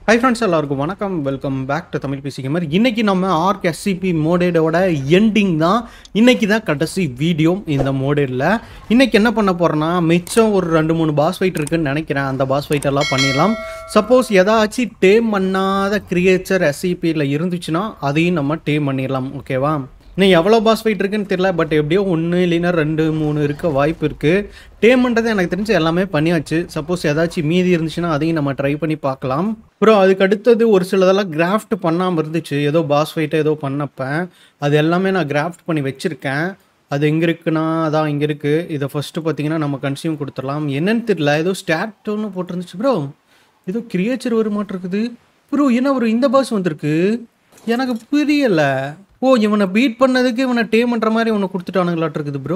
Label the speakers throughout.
Speaker 1: hi friends எல்லாருக்கும் வணக்கம் welcome back to Tamil பேசி கேமர் இன்னைக்கு நம்ம ஆர்க் எஸ்சிபி மோடேடோட எண்டிங் தான் இன்னைக்கு தான் கடைசி வீடியோ இந்த மோடேடில் இன்னைக்கு என்ன பண்ண போகிறேன்னா மிச்சம் ஒரு ரெண்டு மூணு பாஸ் ஃபைட் இருக்குன்னு நினைக்கிறேன் அந்த பாஸ் ஃபைட் எல்லாம் பண்ணிடலாம் சப்போஸ் ஏதாச்சும் டேம் பண்ணாத கிரியேச்சர் எஸ்சிபியில் இருந்துச்சுன்னா அதையும் நம்ம டேம் பண்ணிடலாம் ஓகேவா இன்னும் எவ்வளோ பாஸ் ஃபைட் இருக்குன்னு தெரியல பட் எப்படியோ ஒன்று இல்லைன்னா ரெண்டு மூணு இருக்க வாய்ப்பு இருக்குது டேம்ன்றது எனக்கு தெரிஞ்சு எல்லாமே பண்ணியாச்சு சப்போஸ் ஏதாச்சும் மீதி இருந்துச்சுன்னா அதையும் நம்ம ட்ரை பண்ணி பார்க்கலாம் அப்புறம் அதுக்கு அடுத்தது ஒரு சிலதெல்லாம் கிராஃப்ட் பண்ணாமல் இருந்துச்சு ஏதோ பாஸ் ஃபைட்டை ஏதோ பண்ணப்ப அது எல்லாமே நான் கிராஃப்ட் பண்ணி வச்சுருக்கேன் அது எங்கே இருக்குன்னா அதான் இங்கே இருக்குது இதை ஃபஸ்ட்டு பார்த்தீங்கன்னா நம்ம கன்சியூம் கொடுத்துடலாம் என்னன்னு தெரியல ஏதோ ஸ்டார்ட்னு போட்டிருந்துச்சு ப்ரோ ஏதோ கிரியேச்சர் வர மாட்டிருக்குது ப்ரோ என்ன ப்ரோ இந்த பாஸ் வந்திருக்கு எனக்கு புரியலை ஓ இவனை பீட் பண்ணதுக்கு இவனை டே பண்ணுற மாதிரி இவனை கொடுத்துட்டானுங்களாட்டு இருக்குது ப்ரோ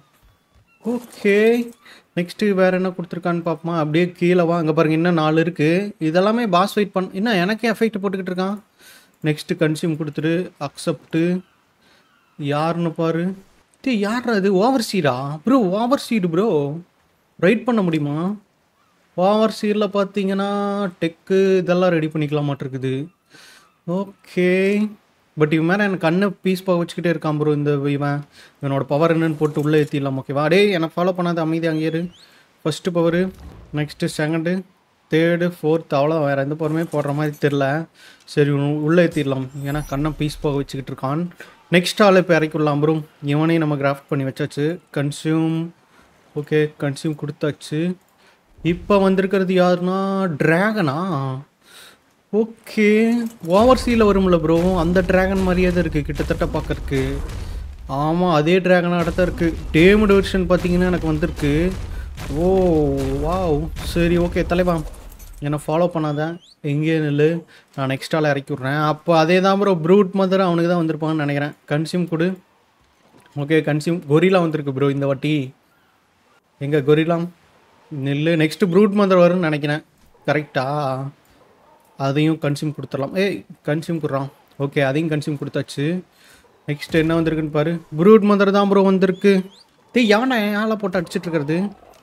Speaker 1: ஓகே நெக்ஸ்ட்டு வேறு என்ன கொடுத்துருக்கான்னு பார்ப்போமா அப்படியே கீழே வா அங்கே பாருங்க இன்னும் நாலு இருக்குது இதெல்லாமே பாஸ் ஃபைட் பண்ண என்ன எனக்கே எஃபெக்ட் போட்டுக்கிட்டு இருக்கான் நெக்ஸ்ட்டு கன்சியூம் கொடுத்துட்டு அக்செப்ட்டு யாருன்னு பாரு டே யார் அது ஓவர் சீடா bro over seed bro right பண்ண முடியுமா ஓவர் சீடில் பார்த்தீங்கன்னா டெக்கு இதெல்லாம் ரெடி பண்ணிக்கலாம் மாட்டிருக்குது ஓகே பட் இவன் மேலே எனக்கு கண்ணை பீஸ் பாக வச்சுக்கிட்டே இருக்கான் ப்ரோ இந்த இவன் இவனோட பவர் என்னன்னு போட்டு உள்ளே ஏற்றிடலாம் ஓகேவா டேய் என்னை ஃபாலோ பண்ணாத அமைதி அங்கே இரு first power next second third fourth அவ்வளோ வேறு எந்த பவருமே போடுற மாதிரி தெரில சரி இவன் உள்ளே ஏற்றிடலாம் ஏன்னா கண்ணை பீஸ் போக வச்சுக்கிட்டு இருக்கான் நெக்ஸ்ட் ஆள் இப்போ இறக்கிடலாம் ப்ரோ இவனையும் நம்ம கிராஃப்ட் பண்ணி வச்சாச்சு கன்சியூம் ஓகே கன்சியூம் கொடுத்தாச்சு இப்போ வந்திருக்கிறது யாருன்னா ட்ராகனா ஓகே ஓவர் சீல வரும்ல ப்ரோ அந்த டிராகன் மாதிரியே தான் இருக்குது கிட்டத்தட்ட பார்க்கறக்கு ஆமாம் அதே டிராகனாக தான் இருக்குது டேமடு வெர்ஷன் பார்த்தீங்கன்னா எனக்கு வந்திருக்கு ஓ வாவ் சரி ஓகே தலைவா என்னை ஃபாலோ பண்ணாத எங்கே நில்லு நான் நெக்ஸ்ட்டால் இறக்கி விட்றேன் அப்போ அதே தான் ப்ரோ ப்ரூட் மதர் அவனுக்கு தான் வந்திருப்பான்னு நினைக்கிறேன் கன்சியூம் கொடு ஓகே கன்சியூம் கொரிலா வந்திருக்கு ப்ரோ இந்த வாட்டி எங்கே கொரிலாம் நெல் நெக்ஸ்ட்டு ப்ரூட் மதர் வரும்னு நினைக்கிறேன் கரெக்டா அதையும் கன்சியூம் கொடுத்துடலாம் ஏய் கன்சியூம் கொடுறான் ஓகே அதையும் கன்சியூம் கொடுத்தாச்சு நெக்ஸ்ட் என்ன வந்திருக்குன்னு பாரு ப்ரூட் மதர் தான் ப்ரோ வந்திருக்கு டேய் யானை ஆளை போட்டு அடிச்சிட்டு இருக்கிறது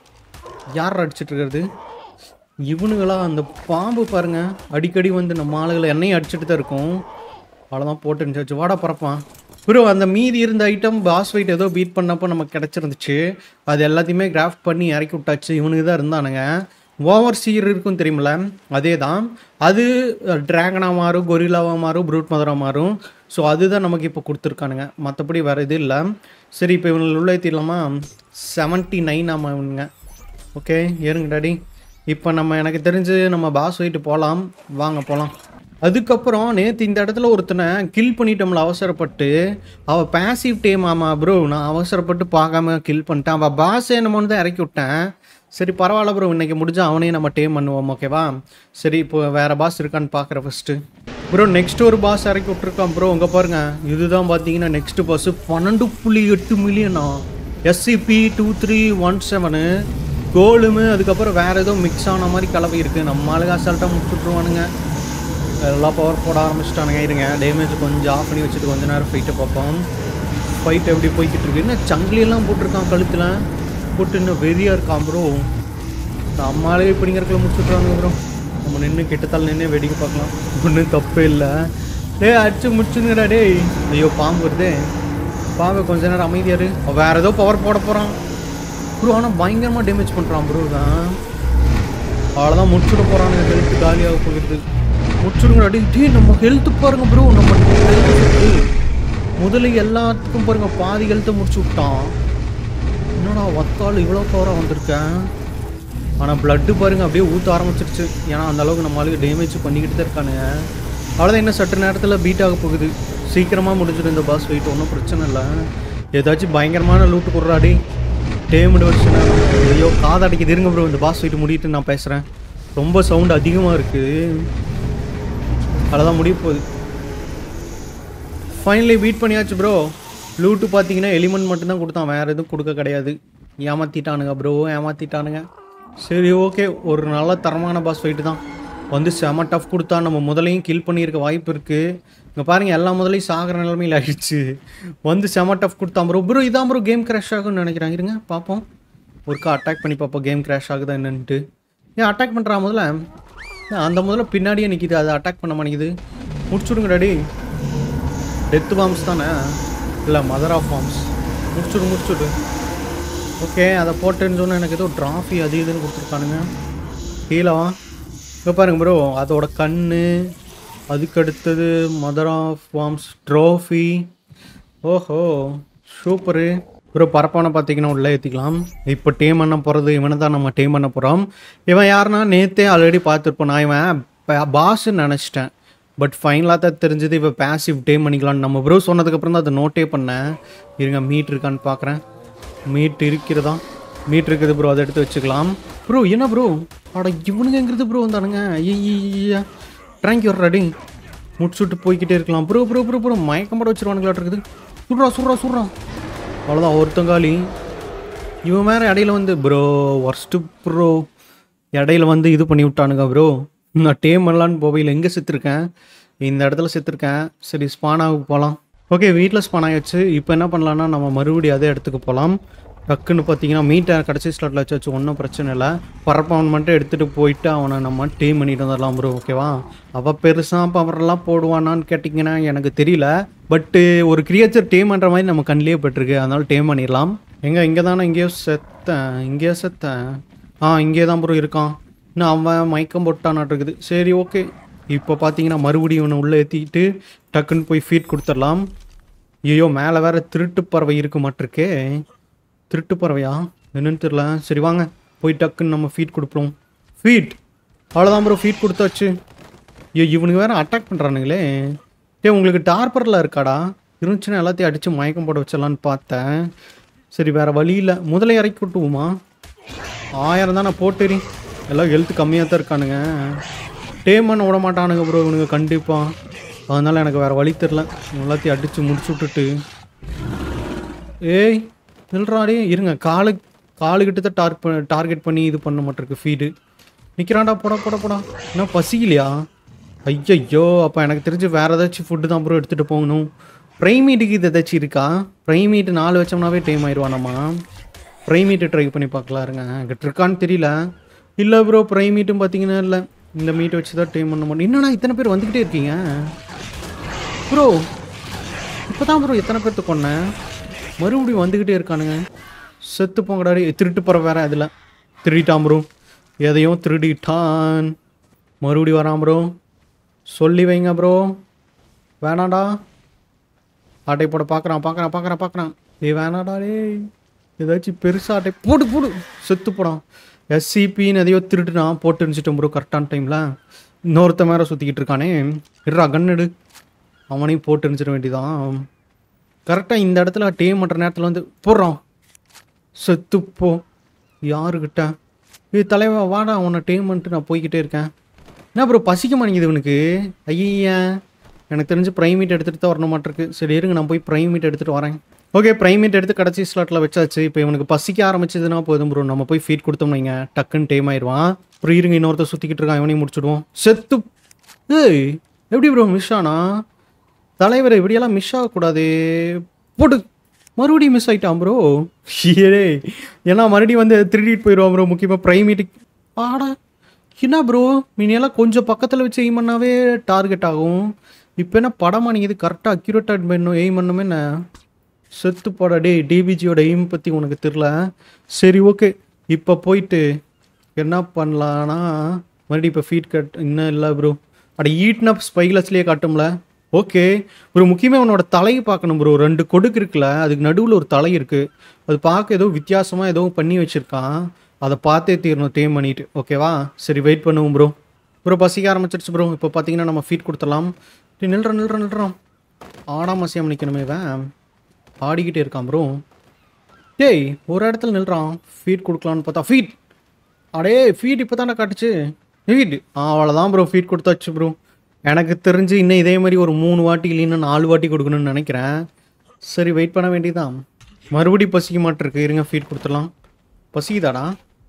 Speaker 1: யார் அடிச்சிட்டு இருக்கிறது இவனுங்களா அந்த பாம்பு பாருங்க அடிக்கடி வந்து நம்ம ஆளுகளை எண்ணெயும் அடிச்சுட்டு தான் இருக்கும் அவ்வளோதான் போட்டு இருந்துச்சு வாடா பறப்பான் ப்ரோ அந்த மீதி இருந்த ஐட்டம் பாஸ் ஃபைட் ஏதோ பீட் பண்ணப்போ நமக்கு கிடச்சிருந்துச்சு அது எல்லாத்தையுமே கிராஃப்ட் பண்ணி இறக்கி விட்டாச்சு இவனுக்கு தான் இருந்தானுங்க ஓவர் சீர் இருக்கும் தெரியுமில அதே தான் அது ட்ராகனாக மாறும் கொரிலாவாக மாறும் ப்ரூட் மதராக மாறும் ஸோ அதுதான் நமக்கு இப்போ கொடுத்துருக்கானுங்க மற்றபடி வேறு இது இல்லை சரி இப்போ இவங்களை உள்ள ஏற்றிடலாமா செவன்ட்டி நைன் ஆமாம் இவனுங்க ஓகே ஏறுங்க டாடி இப்போ நம்ம எனக்கு தெரிஞ்சு நம்ம பாஸ் வெயிட்டு போகலாம் வாங்க போகலாம் அதுக்கப்புறம் நேற்று இந்த இடத்துல ஒருத்தனை கில் பண்ணிட்டோம்ல அவசரப்பட்டு அவள் பேசிவ் டேம் ஆமாம் ப்ரோ நான் அவசரப்பட்டு பார்க்காம கில் பண்ணிட்டேன் அவள் பாஸ் என்னமோன்னு தான் இறக்கி விட்டேன் சரி பரவாயில்ல ப்ரோ இன்றைக்கி முடிஞ்சா அவனையும் நம்ம டேம் பண்ணுவோம் ஓகேவா சரி இப்போ வேறு பாஸ் இருக்கான்னு பார்க்குறேன் ஃபஸ்ட்டு ப்ரோ நெக்ஸ்ட் ஒரு பாஸ் இறக்கி விட்ருக்கான் ப்ரோ உங்க பாருங்க இதுதான் பார்த்தீங்கன்னா நெக்ஸ்ட் பாஸ் பன்னெண்டு புள்ளி எட்டு மில்லியனா SCP two three one seven கோலுமு அதுக்கப்புறம் வேறு ஏதோ மிக்ஸ் ஆன மாதிரி கலவை இருக்குது நம்ம ஆளுங்க அசால்ட்டாக முடிச்சுட்ருவானுங்க எல்லாம் பவர் போட ஆரம்பிச்சிட்டானுங்க இருங்க டேமேஜ் கொஞ்சம் ஆஃப் பண்ணி வச்சுட்டு கொஞ்ச நேரம் ஃபைட்டை பார்ப்போம் ஃபைட் எப்படி போய்கிட்டு இருக்கு என்ன சங்கிலியெல்லாம் போட்டிருக்கான் கழுத்தில் போட்டு இன்னும் வெறியாக இருக்கான் ப்ரோ நம்மளாலே இப்படிங்கிறக்குள்ள முடிச்சுட்றாங்க ப்ரோ நம்ம நின்று கிட்டத்தால் நின்று வேடிக்கை பார்க்கலாம் ஒன்றும் தப்பே இல்லை டேய் அடிச்சு முடிச்சுங்கடா டேய் ஐயோ பாம்பு வருதே பாம்பு கொஞ்ச நேரம் அமைதியாரு வேற ஏதோ பவர் போட போகிறான் ப்ரோ ஆனால் பயங்கரமாக டேமேஜ் பண்ணுறான் ப்ரோ தான் அவ்வளோதான் முடிச்சுட போகிறானுங்க ஹெல்த் காலியாக போகிறது முடிச்சுடுங்கடா டேய் டேய் நம்ம ஹெல்த்து பாருங்க ப்ரோ நம்ம health முதல்ல எல்லாத்துக்கும் பாருங்க பாதி ஹெல்த்தை முடிச்சு விட்டான் என்னடா ஒத்தாள் இவ்வளோ பவராக வந்திருக்கேன் ஆனால் பிளட்டு பாருங்க அப்படியே ஊற்ற ஆரம்பிச்சிருச்சு ஏன்னா அந்த அளவுக்கு நம்ம ஆளுக்கு டேமேஜ் பண்ணிக்கிட்டு தான் இருக்கானுங்க அவ்வளோதான் இன்னும் சற்று நேரத்தில் பீட் ஆக போகுது சீக்கிரமாக முடிஞ்சிடும் இந்த பாஸ் வெயிட் ஒன்றும் பிரச்சனை இல்லை ஏதாச்சும் பயங்கரமான லூட்டு கொடுறாடி டேமடு வருஷனா ஐயோ காது அடைக்குது இருங்க ப்ரோ இந்த பாஸ் வெயிட் முடிட்டு நான் பேசுகிறேன் ரொம்ப சவுண்ட் அதிகமாக இருக்குது அவ்வளோதான் முடிய போகுது ஃபைனலி பீட் பண்ணியாச்சு ப்ரோ லூட்டு பார்த்தீங்கன்னா எலிமெண்ட் மட்டும்தான் கொடுத்தான் வேறு எதுவும் கொடுக்க கிடையாது ஏமாற்றிட்டானுங்க ப்ரோ ஏமாற்றிட்டானுங்க சரி ஓகே ஒரு நல்ல தரமான பாஸ் ஃபைட்டு தான் வந்து செம டஃப் கொடுத்தா நம்ம முதலையும் கில் பண்ணியிருக்க வாய்ப்பு இருக்குது இங்கே பாருங்கள் எல்லா முதலையும் சாகிற நிலமையில் ஆயிடுச்சு வந்து செம டஃப் கொடுத்தான் ப்ரோ ப்ரோ இதான் ப்ரோ கேம் கிராஷ் ஆகும்னு நினைக்கிறேன் இருங்க பார்ப்போம் ஒருக்கா அட்டாக் பண்ணி பார்ப்போம் கேம் கிராஷ் ஆகுதா என்னன்ட்டு ஏன் அட்டாக் பண்ணுறான் முதல்ல அந்த முதல்ல பின்னாடியே நிற்கிது அது அட்டாக் பண்ண மாட்டேங்குது முடிச்சுடுங்க டாடி டெத் பாம்ஸ் தானே இல்லை மதர் ஆஃப் பாம்ஸ் முடிச்சுடு முடிச்சுடு ஓகே அதை போட்டேன்னு சொன்னால் எனக்கு ஏதோ ட்ராஃபி அது இதுன்னு கொடுத்துருக்கானுங்க கீழே வா இங்கே பாருங்க ப்ரோ அதோட கண் அதுக்கு அடுத்தது மதர் ஆஃப் பாம்ஸ் ட்ரோஃபி ஓஹோ சூப்பரு ப்ரோ பரப்பான பார்த்தீங்கன்னா உள்ளே ஏற்றிக்கலாம் இப்போ டீம் பண்ண போகிறது இவனை தான் நம்ம டீம் பண்ண போகிறோம் இவன் யாருன்னா நேற்றே ஆல்ரெடி பார்த்துருப்போம் நான் இவன் பாஸ்ன்னு நினச்சிட்டேன் பட் ஃபைனலாக தான் தெரிஞ்சது இப்போ பேசிவ் டேம் பண்ணிக்கலாம்னு நம்ம ப்ரோ சொன்னதுக்கப்புறம் தான் அதை நோட்டே பண்ணேன் இருங்க மீட் இருக்கான்னு பார்க்குறேன் மீட் இருக்கிறதா மீட் இருக்குது ப்ரோ அதை எடுத்து வச்சுக்கலாம் ப்ரோ என்ன ப்ரோ அட இவனுங்கிறது ப்ரோ வந்தானுங்க ஐயா ட்ராங்க் ரெடி முடிச்சுட்டு போய்கிட்டே இருக்கலாம் ப்ரோ ப்ரோ ப்ரோ ப்ரோ மயக்கம் போட வச்சிருவானுங்களாட்டு இருக்குது சுட்றா சுட்றா சுட்றா அவ்வளோதான் ஒருத்தங்காலி இவன் வேற இடையில வந்து ப்ரோ ஒர்ஸ்ட்டு ப்ரோ இடையில வந்து இது பண்ணி விட்டானுங்க ப்ரோ நான் டேம் பண்ணலான்னு போவையில் எங்கே செத்துருக்கேன் இந்த இடத்துல செத்துருக்கேன் சரி ஸ்பானாவுக்கு போகலாம் ஓகே வீட்டில் ஸ்பான் ஆகிடுச்சு இப்போ என்ன பண்ணலான்னா நம்ம மறுபடியும் அதே இடத்துக்கு போகலாம் டக்குன்னு பார்த்தீங்கன்னா மீட்டை கடைசி ஸ்லாட்டில் வச்சு ஒன்றும் பிரச்சனை இல்லை பரப்பவன் மட்டும் எடுத்துகிட்டு போயிட்டு அவனை நம்ம டீம் பண்ணிட்டு வந்துடலாம் ப்ரோ ஓகேவா அவள் பெருசாக பவரெல்லாம் போடுவானான்னு கேட்டிங்கன்னா எனக்கு தெரியல பட்டு ஒரு கிரியேச்சர் டீம் பண்ணுற மாதிரி நம்ம கண்ணிலே பட்டிருக்கு அதனால டீம் பண்ணிடலாம் எங்கே இங்கே தானே இங்கேயோ செத்தேன் இங்கேயோ செத்தேன் ஆ இங்கே தான் ப்ரோ இருக்கான் இன்னும் அவன் மயக்கம் போட்டானாட்டு இருக்குது சரி ஓகே இப்போ பார்த்தீங்கன்னா மறுபடியும் இவனை உள்ளே ஏற்றிக்கிட்டு டக்குன்னு போய் ஃபீட் கொடுத்துடலாம் ஐயோ மேலே வேற திருட்டு பறவை இருக்கு மாட்டிருக்கே திருட்டு பறவையா என்னன்னு தெரியல சரி வாங்க போய் டக்குன்னு நம்ம ஃபீட் கொடுப்போம் ஃபீட் அவ்வளோதான் ப்ரோ ஃபீட் கொடுத்தாச்சு ஐயோ இவனுக்கு வேற அட்டாக் பண்ணுறானுங்களே ஏ உங்களுக்கு டார்பரில் இருக்காடா இருந்துச்சுன்னா எல்லாத்தையும் அடித்து மயக்கம் போட வச்சிடலான்னு பார்த்தேன் சரி வேற வழி இல்லை முதல்ல இறக்கி விட்டுவோமா ஆயிரம் தான் நான் போட்டுறி எல்லாம் ஹெல்த் கம்மியாக தான் இருக்கானுங்க டேம் பண்ண விட மாட்டானுங்க ப்ரோ இவனுங்க கண்டிப்பாக அதனால எனக்கு வேறு வழி தெரில எல்லாத்தையும் அடித்து முடிச்சு விட்டுட்டு ஏய் நில்றாடே இருங்க காலு காலுக்கிட்ட தான் டார்க் டார்கெட் பண்ணி இது பண்ண மாட்டிருக்கு ஃபீடு நிற்கிறான்டா போடா போடா போடா என்ன பசிக்கலையா ஐயையோ அப்போ எனக்கு தெரிஞ்சு வேறு ஏதாச்சும் ஃபுட்டு தான் ப்ரோ எடுத்துகிட்டு போகணும் ப்ரைமீட்டுக்கு இது ஏதாச்சும் இருக்கா ப்ரைமீட்டு நாலு வச்சோம்னாவே டைம் ஆயிடுவானாமா ப்ரைமீட்டு ட்ரை பண்ணி பார்க்கலாம் இருங்க என்கிட்ட இருக்கான்னு தெரியல இல்லை ப்ரோ ப்ரைமீட்டும் பார்த்தீங்கன்னா இல்லை இந்த மீட்டை வச்சு தான் டைம் பண்ண மாட்டேன் என்னண்ணா இத்தனை பேர் வந்துக்கிட்டே இருக்கீங்க ப்ரோ இப்போ தான் ப்ரோ எத்தனை பேர்த்து கொன்னேன் மறுபடியும் வந்துக்கிட்டே இருக்கானுங்க செத்து போங்கடாடி திருட்டு போகிற வேற அதில் திருடிட்டான் ப்ரோ எதையும் திருடிட்டான் மறுபடியும் வரான் ப்ரோ சொல்லி வைங்க ப்ரோ வேணாடா ஆட்டை போட பார்க்குறான் பார்க்குறான் பார்க்குறான் பார்க்குறான் ஏய் வேணாடா டேய் ஏதாச்சும் பெருசாக ஆட்டை போடு போடு செத்து போடான் எஸ்சிபின்னு எதையோ திருட்டுனான் போட்டு இருந்துச்சிட்டோம் ப்ரோ கரெக்டான டைமில் இன்னொருத்த மேலே சுற்றிக்கிட்டு இருக்கானே இருடா கண்ணெடு அவனையும் போட்டு இருந்துச்சிட வேண்டியதான் கரெக்டாக இந்த இடத்துல டீம் பண்ணுற நேரத்தில் வந்து போடுறான் செத்துப்போ யாருக்கிட்ட இது தலைவா வாடா உன்னை டீம் பண்ணிட்டு நான் போய்கிட்டே இருக்கேன் என்ன ப்ரோ பசிக்க மாட்டேங்குது இவனுக்கு ஐயா எனக்கு தெரிஞ்சு ப்ரைமேட் எடுத்துகிட்டு தான் வரணும் மாட்டிருக்கு சரி இருங்க நான் போய் ப்ரைமேட் எடுத்துகிட்டு வரேன் ஓகே ப்ரைமேட் எடுத்து கடைசி ஸ்லாட்டில் வச்சாச்சு இப்போ இவனுக்கு பசிக்க ஆரம்பிச்சதுன்னா போதும் ப்ரோ நம்ம போய் ஃபீட் கொடுத்தோம் வைங்க டக்குன்னு டைம் ஆயிடுவான் அப்புறம் இருங்க இன்னொருத்த சுற்றிக்கிட்டு இருக்கான் இவனையும் முடிச்சுடுவோம் செத்து ஏய் எப்படி ப்ரோ மிஸ் ஆனா தலைவர் இப்படியெல்லாம் மிஸ் ஆகக்கூடாது போட்டு மறுபடியும் மிஸ் ஆகிட்டான் ப்ரோ ஏ ஏன்னா மறுபடியும் வந்து திருடிட்டு போயிடுவான் ப்ரோ முக்கியமாக ப்ரைமேட்டுக்கு ஆடா என்ன ப்ரோ மீனையெல்லாம் கொஞ்சம் பக்கத்தில் வச்சு எய்ம் பண்ணாவே டார்கெட் ஆகும் இப்போ என்ன படமா நீங்கள் இது கரெக்டாக அக்யூரேட்டாக பண்ணும் எய்ம் பண்ணுமே என்ன செத்து போடா டேய் டிபிஜியோட எய்ம் பற்றி உனக்கு தெரில சரி ஓகே இப்போ போயிட்டு என்ன பண்ணலான்னா மறுபடியும் இப்போ ஃபீட் கட் இன்னும் இல்லை ப்ரோ அட ஈட்ன ஸ்பைலஸ்லேயே காட்டும்ல ஓகே ஒரு முக்கியமாக உன்னோட தலையை பார்க்கணும் ப்ரோ ரெண்டு கொடுக்கு இருக்குல்ல அதுக்கு நடுவில் ஒரு தலை இருக்குது அது பார்க்க ஏதோ வித்தியாசமாக ஏதோ பண்ணி வச்சுருக்கான் அதை பார்த்தே தீரணும் தேம் பண்ணிட்டு ஓகேவா சரி வெயிட் பண்ணுவோம் ப்ரோ ப்ரோ பசிக்க ஆரம்பிச்சிருச்சு ப்ரோ இப்போ பார்த்தீங்கன்னா நம்ம ஃபீட் கொடுத்துடலாம் டேய், நில்றோம் நில்றோம் நில்றோம் ஆடாம அசையாம நிற்கணுமே இவன் ஆடிக்கிட்டே இருக்கான் ப்ரோ டேய் ஒரு இடத்துல நில்றான் ஃபீட் கொடுக்கலான்னு பார்த்தா ஃபீட் அடே ஃபீட் இப்போ தானே காட்டுச்சு ஃபீட் அவ்வளோதான் ப்ரோ ஃபீட் கொடுத்தாச்சு ப்ரோ எனக்கு தெரிஞ்சு இன்னும் இதே மாதிரி ஒரு மூணு வாட்டி இல்லைன்னா நாலு வாட்டி கொடுக்கணும்னு நினைக்கிறேன் சரி வெயிட் பண்ண வேண்டியதான் மறுபடியும் பசிக்க மாட்டிருக்கு இருங்க ஃபீட் கொடுத்துடலாம் பசிக்குதாடா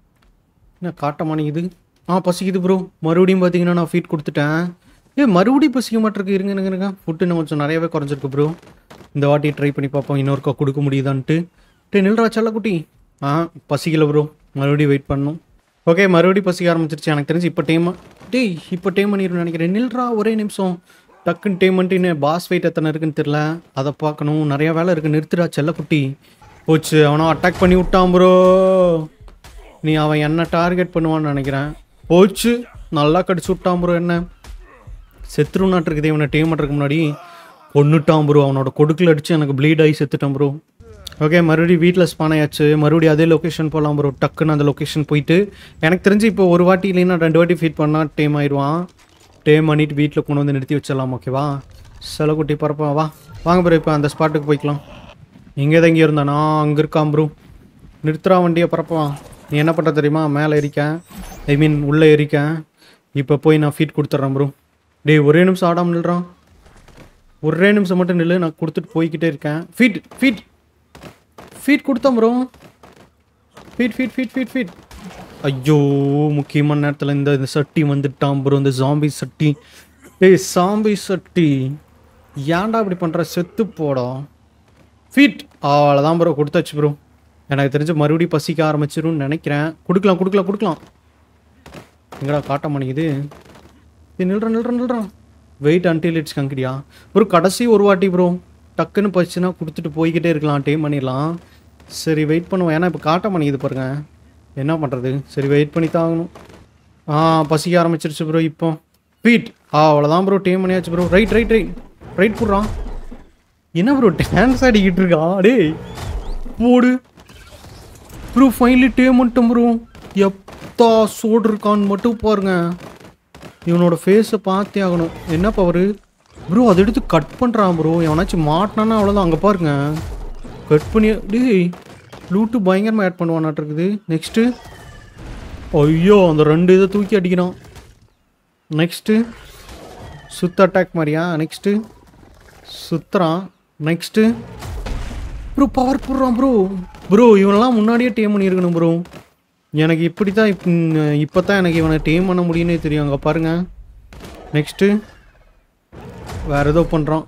Speaker 1: என்ன காட்ட மாட்டேங்குது ஆ பசிக்குது ப்ரோ மறுபடியும் பார்த்தீங்கன்னா நான் ஃபீட் கொடுத்துட்டேன் ஏ மறுபடியும் பசிக்க மாட்டிருக்கு இருங்க இருங்க இருங்க ஃபுட்டு இன்னும் கொஞ்சம் நிறையவே குறைஞ்சிருக்கு ப்ரோ இந்த வாட்டி ட்ரை பண்ணி பார்ப்போம் இன்னொருக்கா கொடுக்க முடியுதான்ட்டு டே நில்றா செல்லக்குட்டி ஆ பசிக்கல ப்ரோ மறுபடியும் வெயிட் பண்ணணும் ஓகே மறுபடியும் பசிக்க ஆரம்பிச்சிருச்சு எனக்கு தெரிஞ்சு இப்போ டேம் டேய் இப்போ டேம் பண்ணிடுன்னு நினைக்கிறேன் நில்றா ஒரே நிமிஷம் டக்குன்னு டேம் பண்ணிட்டு பாஸ் வெயிட் எத்தனை இருக்குன்னு தெரில அதை பார்க்கணும் நிறையா வேலை இருக்குது நிறுத்துடா செல்லக்குட்டி போச்சு அவனும் அட்டாக் பண்ணி விட்டான் ப்ரோ நீ அவன் என்ன டார்கெட் பண்ணுவான்னு நினைக்கிறேன் போச்சு நல்லா கடிச்சு விட்டான் ப்ரோ என்ன செத்துருனாட்டு இருக்குது இவனை டீம் பண்ணுறதுக்கு முன்னாடி கொன்னுட்டான் ப்ரோ அவனோட கொடுக்கில் அடிச்சு எனக்கு ப்ளீட் ஆகி செத்துட்டான் ப்ரோ ஓகே மறுபடியும் வீட்டில் ஸ்பான் ஆயாச்சு மறுபடியும் அதே லொக்கேஷன் போகலாம் ப்ரோ டக்குன்னு அந்த லொக்கேஷன் போயிட்டு எனக்கு தெரிஞ்சு இப்போ ஒரு வாட்டி இல்லைன்னா ரெண்டு வாட்டி ஃபீட் பண்ணால் டேம் ஆயிடுவான் டேம் பண்ணிட்டு வீட்டில் கொண்டு வந்து நிறுத்தி வச்சிடலாம் ஓகேவா செலக்குட்டி பரப்பா வா வாங்க ப்ரோ இப்போ அந்த ஸ்பாட்டுக்கு போய்க்கலாம் இங்கே தான் இங்கே இருந்தானா அங்கே இருக்கான் ப்ரோ நிறுத்துறா வண்டியை பரப்பான் நீ என்ன பண்ணுற தெரியுமா மேலே எரிக்கேன் ஐ மீன் உள்ளே எரிக்கேன் இப்போ போய் நான் ஃபீட் கொடுத்துட்றேன் ப்ரோ டேய் ஒரே நிமிஷம் ஆடாமல் நில்றான் ஒரே நிமிஷம் மட்டும் நில்லு நான் கொடுத்துட்டு போய்கிட்டே இருக்கேன் ஃபீட் ஃபீட் ஃபீட் கொடுத்தேன் bro feed feed feed feed feed ஐயோ முக்கியமான நேரத்தில் இந்த இந்த சட்டி வந்துட்டான் ப்ரோ இந்த ஜாம்பி சட்டி டேய் சாம்பி சட்டி ஏன்டா இப்படி பண்ணுற செத்து போடும் ஃபீட் அவ்வளோதான் ப்ரோ கொடுத்தாச்சு ப்ரோ எனக்கு தெரிஞ்சு மறுபடியும் பசிக்க ஆரம்பிச்சிரும்னு நினைக்கிறேன் கொடுக்கலாம் கொடுக்கலாம் கொடுக்கலாம் எங்கடா காட்ட மாட்டேங்குது இது நில்றேன் நில்றேன் நில்றேன் வெயிட் அன்டில் இட்ஸ் கங்கிடியா ப்ரோ கடைசி ஒரு வாட்டி ப்ரோ டக்குன்னு பசிச்சுன்னா கொடுத்துட்டு போய்கிட்டே இருக்கலாம் டேம் பண்ணிடலாம் சரி வெயிட் பண்ணுவோம் ஏன்னா இப்போ காட்ட மாட்டேங்குது பாருங்க என்ன பண்ணுறது சரி வெயிட் பண்ணி தான் ஆகணும் ஆ பசிக்க ஆரம்பிச்சிருச்சு ப்ரோ இப்போ ஃபீட் ஆ அவ்வளோதான் ப்ரோ டேம் பண்ணியாச்சு bro right right right right போடுறான் என்ன ப்ரோ டான்ஸ் ஆடிக்கிட்டு இருக்கான் டேய் போடு ப்ரோ ஃபைனலி டே மட்டும் ப்ரோ எப்பா சோடு இருக்கான்னு மட்டும் பாருங்க இவனோட ஃபேஸை பார்த்தே ஆகணும் என்ன பவர் ப்ரோ அதை எடுத்து கட் பண்ணுறான் ப்ரோ எவனாச்சும் மாட்டினானா அவ்வளோதான் அங்கே பாருங்க கட் பண்ணி டேய் லூட்டு பயங்கரமாக ஆட் பண்ணுவானாட்டு இருக்குது நெக்ஸ்ட்டு ஐயோ அந்த ரெண்டு இதை தூக்கி அடிக்கிறான் நெக்ஸ்ட்டு சுத்த அட்டாக் மாதிரியா நெக்ஸ்ட்டு சுத்துறான் நெக்ஸ்ட்டு ப்ரோ பவர் போடுறான் ப்ரோ ப்ரோ இவனெல்லாம் முன்னாடியே டேம் பண்ணியிருக்கணும் ப்ரோ எனக்கு இப்படி தான் இப் இப்போ தான் எனக்கு இவனை டேம் பண்ண முடியும்னே தெரியும் அங்கே பாருங்க நெக்ஸ்ட்டு வேறு ஏதோ பண்ணுறான்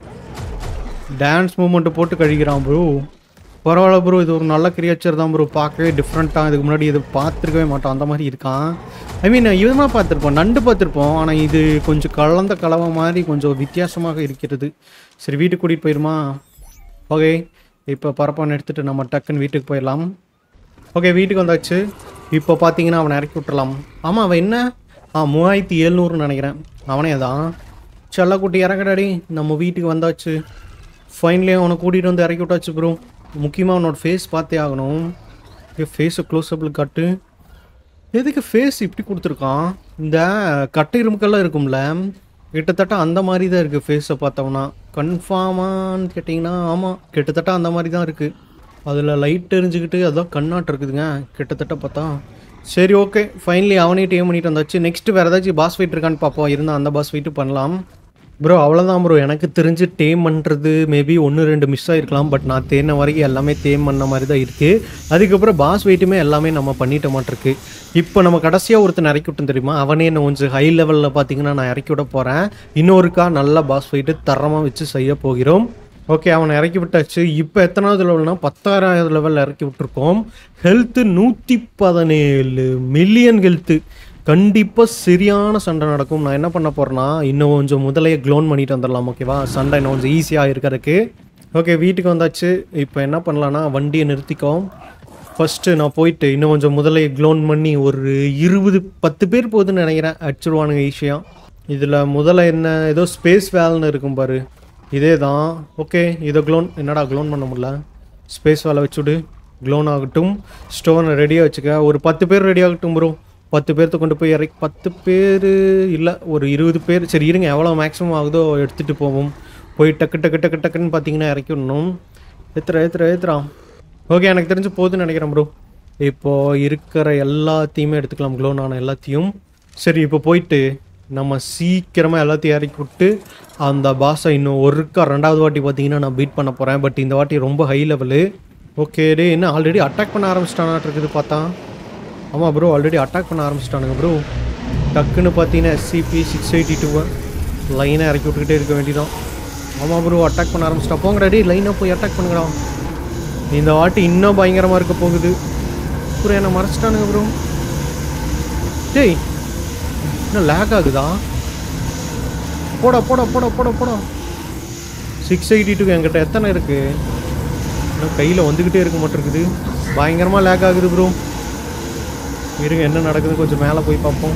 Speaker 1: டான்ஸ் மூமெண்ட்டு போட்டு கழிக்கிறான் ப்ரோ பரவாயில்ல ப்ரோ இது ஒரு நல்ல கிரியேச்சர் தான் ப்ரோ பார்க்கவே டிஃப்ரெண்ட்டாக இதுக்கு முன்னாடி இது பார்த்துருக்கவே மாட்டோம் அந்த மாதிரி இருக்கான் ஐ மீன் இதுமா பார்த்துருப்போம் நண்டு பார்த்துருப்போம் ஆனால் இது கொஞ்சம் கலந்த கலவை மாதிரி கொஞ்சம் வித்தியாசமாக இருக்கிறது சரி வீட்டுக்கு கூட்டிகிட்டு போயிருமா ஓகே இப்போ பரப்பான் எடுத்துகிட்டு நம்ம டக்குன்னு வீட்டுக்கு போயிடலாம் ஓகே வீட்டுக்கு வந்தாச்சு இப்போ பார்த்தீங்கன்னா அவனை இறக்கி விட்டுறலாம் ஆமாம் அவன் என்ன ஆ மூவாயிரத்தி எழுநூறுன்னு நினைக்கிறேன் அவனே தான் செல்லக்குட்டி இறங்கடாடி நம்ம வீட்டுக்கு வந்தாச்சு ஃபைனலி அவனை கூட்டிகிட்டு வந்து இறக்கி விட்டாச்சு ப்ரோ முக்கியமாக அவனோட ஃபேஸ் பார்த்தே ஆகணும் ஃபேஸை க்ளோஸ்அப்பில் காட்டு எதுக்கு ஃபேஸ் இப்படி கொடுத்துருக்கான் இந்த கட்டை இரும்புக்கெல்லாம் இருக்கும்ல கிட்டத்தட்ட அந்த மாதிரி தான் இருக்குது ஃபேஸை பார்த்தோம்னா கன்ஃபார்மான்னு கேட்டிங்கன்னா ஆமாம் கிட்டத்தட்ட அந்த மாதிரி தான் இருக்குது அதில் லைட் எரிஞ்சுக்கிட்டு அதான் கண்ணாட்டு இருக்குதுங்க கிட்டத்தட்ட பார்த்தா சரி ஓகே ஃபைனலி அவனே டேம் பண்ணிட்டு வந்தாச்சு நெக்ஸ்ட் வேறு ஏதாச்சும் பாஸ் ஃபைட் இருக்கான்னு பார்ப்போம் இருந்தால் அந்த பாஸ் ஃபைட்டு பண்ணலாம் ப்ரோ அவ்வளோதான் ப்ரோ எனக்கு தெரிஞ்சு டேம் பண்ணுறது மேபி ஒன்று ரெண்டு மிஸ் ஆகிருக்கலாம் பட் நான் தேன வரைக்கும் எல்லாமே தேம் பண்ண மாதிரி தான் இருக்குது அதுக்கப்புறம் பாஸ் வெயிட்டுமே எல்லாமே நம்ம பண்ணிட்ட மாட்டிருக்கு இப்போ நம்ம கடைசியாக ஒருத்தன் இறக்கி விட்டோம் தெரியுமா அவனே என்ன கொஞ்சம் ஹை லெவலில் பார்த்தீங்கன்னா நான் இறக்கி விட போகிறேன் இன்னொருக்கா நல்ல பாஸ் ஃபைட்டு தரமாக வச்சு செய்ய போகிறோம் ஓகே அவனை இறக்கி விட்டாச்சு இப்போ எத்தனாவது லெவல்னா பத்தாயிரம் லெவலில் இறக்கி விட்டுருக்கோம் ஹெல்த்து நூற்றி பதினேழு மில்லியன் ஹெல்த்து கண்டிப்பாக சரியான சண்டை நடக்கும் நான் என்ன பண்ண போகிறேன்னா இன்னும் கொஞ்சம் முதலையே க்ளோன் பண்ணிட்டு வந்துடலாம் ஓகேவா சண்டை இன்னும் கொஞ்சம் ஈஸியாக இருக்கிறதுக்கு ஓகே வீட்டுக்கு வந்தாச்சு இப்போ என்ன பண்ணலான்னா வண்டியை நிறுத்திக்கோம் ஃபஸ்ட்டு நான் போயிட்டு இன்னும் கொஞ்சம் முதலையை க்ளோன் பண்ணி ஒரு இருபது பத்து பேர் போகுதுன்னு நினைக்கிறேன் அடிச்சிருவானுங்க ஈஸியாக இதில் முதல்ல என்ன ஏதோ ஸ்பேஸ் வேல்னு இருக்கும் பாரு இதே தான் ஓகே இதை க்ளோன் என்னடா க்ளோன் பண்ண முடியல ஸ்பேஸ் வேலை வச்சுடு க்ளோன் ஆகட்டும் ஸ்டோனை ரெடியாக வச்சுக்க ஒரு பத்து பேர் ரெடி ஆகட்டும் ப்ரோ பத்து பேர்த்த கொண்டு போய் இறக்கி பத்து பேர் இல்லை ஒரு இருபது பேர் சரி இருங்க எவ்வளோ மேக்ஸிமம் ஆகுதோ எடுத்துகிட்டு போவோம் போய் டக்கு டக்கு டக்கு டக்குன்னு பார்த்தீங்கன்னா இறக்கி விடணும் ஏத்துறா ஏத்துறா ஏத்துறான் ஓகே எனக்கு தெரிஞ்சு போகுதுன்னு நினைக்கிறேன் ப்ரோ இப்போது இருக்கிற எல்லாத்தையுமே எடுத்துக்கலாம் க்ளோன் ஆன எல்லாத்தையும் சரி இப்போ போயிட்டு நம்ம சீக்கிரமாக எல்லாத்தையும் இறக்கி விட்டு அந்த பாஸை இன்னும் ஒருக்கா ரெண்டாவது வாட்டி பார்த்தீங்கன்னா நான் பீட் பண்ண போகிறேன் பட் இந்த வாட்டி ரொம்ப ஹை லெவலு ஓகே டே என்ன ஆல்ரெடி அட்டாக் பண்ண ஆரம்பிச்சிட்டானாட்டு இருக்குது பார்த்தா ஆமாம் ப்ரோ ஆல்ரெடி அட்டாக் பண்ண ஆரம்பிச்சிட்டானுங்க ப்ரோ டக்குன்னு பார்த்தீங்கன்னா எஸ்சிபி சிக்ஸ் எயிட்டி டூவை லைனாக இறக்கி விட்டுக்கிட்டே இருக்க வேண்டியதான் ஆமாம் ப்ரோ அட்டாக் பண்ண ஆரம்பிச்சிட்டா போங்கடா டே லைனாக போய் அட்டாக் பண்ணுங்கடா இந்த வாட்டி இன்னும் பயங்கரமாக இருக்க போகுது ப்ரோ என்னை மறைச்சிட்டானுங்க ப்ரோ டேய் என்ன லேக் ஆகுதா போடா போடா போடா போடா போடா சிக்ஸ் எயிட்டி டூ என்கிட்ட எத்தனை இருக்கு இன்னும் கையில் வந்துக்கிட்டே இருக்க மாட்டிருக்குது பயங்கரமாக லேக் ஆகுது ப்ரோ இருங்க என்ன நடக்குது கொஞ்சம் மேலே போய் பார்ப்போம்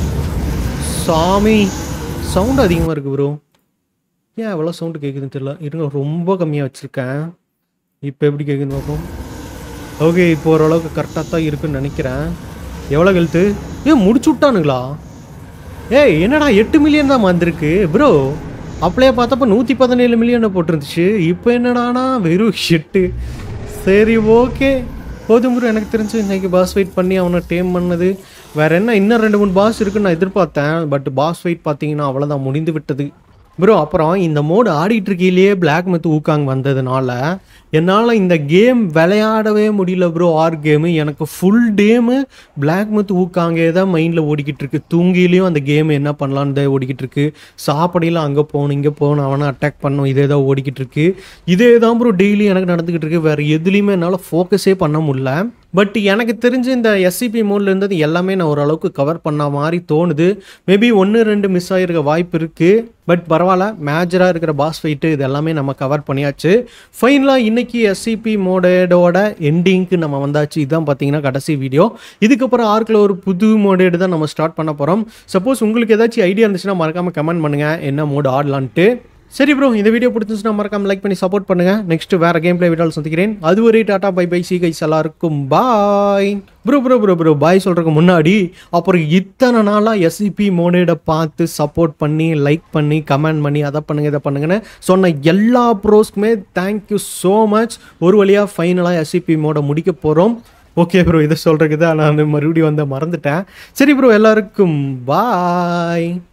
Speaker 1: சாமி சவுண்ட் அதிகமாக இருக்குது ப்ரோ ஏன் எவ்வளோ சவுண்டு கேட்குதுன்னு தெரியல இருங்க ரொம்ப கம்மியாக வச்சுருக்கேன் இப்போ எப்படி கேட்குதுன்னு பார்ப்போம் ஓகே இப்போ ஓரளவுக்கு கரெக்டாக தான் இருக்குன்னு நினைக்கிறேன் எவ்வளோ கழுத்து ஏன் முடிச்சு விட்டானுங்களா ஏய் என்னடா எட்டு மில்லியன் தான் வந்திருக்கு ப்ரோ அப்படியே பார்த்தப்ப நூற்றி பதினேழு மில்லியனை போட்டிருந்துச்சு இப்போ என்னடானா வெறும் ஷெட்டு சரி ஓகே போதும் ப்ரோ எனக்கு தெரிஞ்சு இன்னைக்கு பாஸ் வெயிட் பண்ணி அவனை டேம் பண்ணது வேற என்ன இன்னும் ரெண்டு மூணு பாஸ் இருக்குன்னு நான் எதிர்பார்த்தேன் பட் பாஸ் வெயிட் பார்த்தீங்கன்னா அவ்வளோதான் முடிந்து விட்டது ப்ரோ அப்புறம் இந்த மோடு ஆடிட்டு இருக்கையிலேயே பிளாக் மெத் ஊக்காங் வந்ததுனால என்னால் இந்த கேம் விளையாடவே முடியல ப்ரோ ஆர் கேமு எனக்கு ஃபுல் டேமு பிளாக் மெத் ஊக்காங்கே தான் மைண்டில் ஓடிக்கிட்டு இருக்கு தூங்கிலையும் அந்த கேம் என்ன பண்ணலான்னு தான் ஓடிக்கிட்டு இருக்கு சாப்பாடையில் அங்கே போகணும் இங்கே போகணும் அவனை அட்டாக் பண்ணணும் இதே தான் ஓடிக்கிட்டு இருக்கு இதே தான் ப்ரோ டெய்லி எனக்கு நடந்துக்கிட்டு இருக்கு வேறு எதுலேயுமே என்னால் ஃபோக்கஸே பண்ண முடியல பட் எனக்கு தெரிஞ்சு இந்த எஸ்சிபி மோடில் இருந்தது எல்லாமே நான் ஓரளவுக்கு கவர் பண்ண மாதிரி தோணுது மேபி ஒன்று ரெண்டு மிஸ் ஆகிருக்க வாய்ப்பு இருக்குது பட் பரவாயில்ல மேஜராக இருக்கிற பாஸ் ஃபைட்டு இது எல்லாமே நம்ம கவர் பண்ணியாச்சு ஃபைனலாக இன்னைக்கு எஸ்சிபி மோடேடோட எண்டிங்க்கு நம்ம வந்தாச்சு இதுதான் பார்த்தீங்கன்னா கடைசி வீடியோ இதுக்கப்புறம் ஆர்க்கில் ஒரு புது மோடேடு தான் நம்ம ஸ்டார்ட் பண்ண போகிறோம் சப்போஸ் உங்களுக்கு ஏதாச்சும் ஐடியா இருந்துச்சுன்னா மறக்காமல் கமெண்ட் பண்ணுங்கள் என்ன மோடு ஆடலான்ட்டு சரி ப்ரோ இந்த வீடியோ பிடிச்சிருந்துச்சுன்னா மறக்காம லைக் பண்ணி சப்போர்ட் பண்ணுங்க நெக்ஸ்ட் வேற கேம் பிளே வீடியோவில் சந்திக்கிறேன் அதுவரை டாடா பை பை சி கைஸ் எல்லாருக்கும் bye bro bro bro bro bye சொல்றதுக்கு முன்னாடி அப்புறம் இத்தனை நாளாக எஸ்சிபி மோடேட பார்த்து சப்போர்ட் பண்ணி லைக் பண்ணி கமெண்ட் பண்ணி அதை பண்ணுங்க இதை பண்ணுங்கன்னு சொன்ன எல்லா ப்ரோஸ்க்குமே தேங்க்யூ ஸோ மச் ஒரு வழியாக ஃபைனலாக எஸ்சிபி மோட முடிக்க போகிறோம் ஓகே ப்ரோ இதை சொல்கிறதுக்கு தான் நான் மறுபடியும் வந்து மறந்துட்டேன் சரி ப்ரோ எல்லாருக்கும் பாய்